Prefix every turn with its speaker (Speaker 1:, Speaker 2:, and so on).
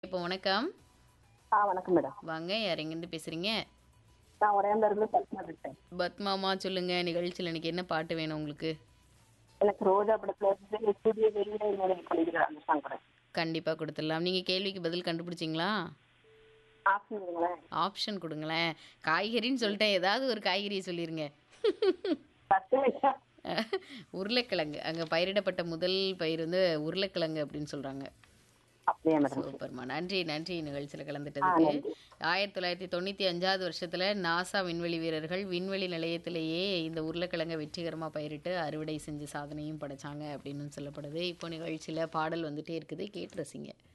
Speaker 1: இப்போ வணக்கம்
Speaker 2: ஆ வணக்கம் மேடம்
Speaker 1: வாங்க யார் எங்கேருந்து பேசுறீங்க
Speaker 2: நான் உரையாந்த இருந்து பத்மா பேசுறேன்
Speaker 1: பத்மாமா சொல்லுங்க நிகழ்ச்சியில் எனக்கு என்ன பாட்டு வேணும் உங்களுக்கு
Speaker 2: எனக்கு ரோஜா படத்துல இருந்து புதிய வெளியிட நினைவு கொள்கிற அந்த சாங் கூட
Speaker 1: கண்டிப்பாக கொடுத்துடலாம் நீங்கள் கேள்விக்கு பதில் கண்டுபிடிச்சிங்களா
Speaker 2: ஆப்ஷன் கொடுங்களேன்
Speaker 1: ஆப்ஷன் கொடுங்களேன் காய்கறின்னு சொல்லிட்டேன் ஏதாவது ஒரு காய்கறியை சொல்லிருங்க
Speaker 2: ஃபர்ஸ்ட்
Speaker 1: உருளைக்கிழங்கு அங்கே பயிரிடப்பட்ட முதல் பயிர் வந்து உருளைக்கிழங்கு அப்படின்னு சொல்கிறாங்க
Speaker 2: அப்படியே மேடம்
Speaker 1: சூப்பர்மா நன்றி நன்றி நிகழ்ச்சியில் கலந்துட்டதுக்கு ஆயிரத்தி தொள்ளாயிரத்தி தொண்ணூற்றி அஞ்சாவது வருஷத்தில் நாசா விண்வெளி வீரர்கள் விண்வெளி நிலையத்திலேயே இந்த உருளைக்கிழங்கை வெற்றிகரமாக பயிரிட்டு அறுவடை செஞ்சு சாதனையும் படைச்சாங்க அப்படின்னு சொல்லப்படுது இப்போ நிகழ்ச்சியில் பாடல் வந்துட்டே இருக்குது கேட்டு ரசிங்க